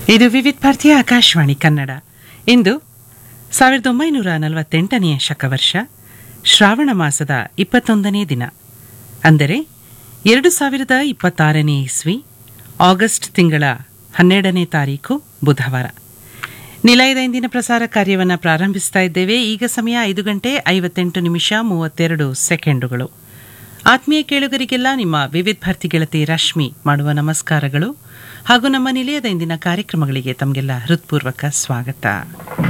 ಇದು ವಿವಿಧ ಭಾರತೀಯ ಆಕಾಶವಾಣಿ ಕನ್ನಡ ಇಂದು ಸಾವಿರದ ಒಂಬೈನೂರ ನಲವತ್ತೆಂಟನೆಯ ಶಕವರ್ಷ ಶ್ರಾವಣ ಮಾಸದ ಇಪ್ಪತ್ತೊಂದನೇ ದಿನ ಅಂದರೆ ಎರಡು ಸಾವಿರದ ಇಪ್ಪತ್ತಾರನೇ ಇಸ್ವಿ ಆಗಸ್ಟ್ ತಿಂಗಳ ಹನ್ನೆರಡನೇ ತಾರೀಕು ಬುಧವಾರ ನಿಲಯದ ಇಂದಿನ ಪ್ರಸಾರ ಕಾರ್ಯವನ್ನು ಪ್ರಾರಂಭಿಸ್ತಾ ಇದ್ದೇವೆ ಈಗ ಸಮಯ ಐದು ಗಂಟೆ ಐವತ್ತೆಂಟು ನಿಮಿಷ ಮೂವತ್ತೆರಡು ಸೆಕೆಂಡುಗಳು ಆತ್ಮೀಯ ಕೇಳುಗರಿಗೆಲ್ಲ ನಿಮ್ಮ ವಿವಿಧ ಭಾರತಿ ಗೆಳತಿ ರಶ್ಮಿ ಮಾಡುವ ನಮಸ್ಕಾರಗಳು ಹಾಗೂ ನಮ್ಮ ನಿಲಯದ ಇಂದಿನ ಕಾರ್ಯಕ್ರಮಗಳಿಗೆ ತಮಗೆಲ್ಲ ಹೃತ್ಪೂರ್ವಕ ಸ್ವಾಗತ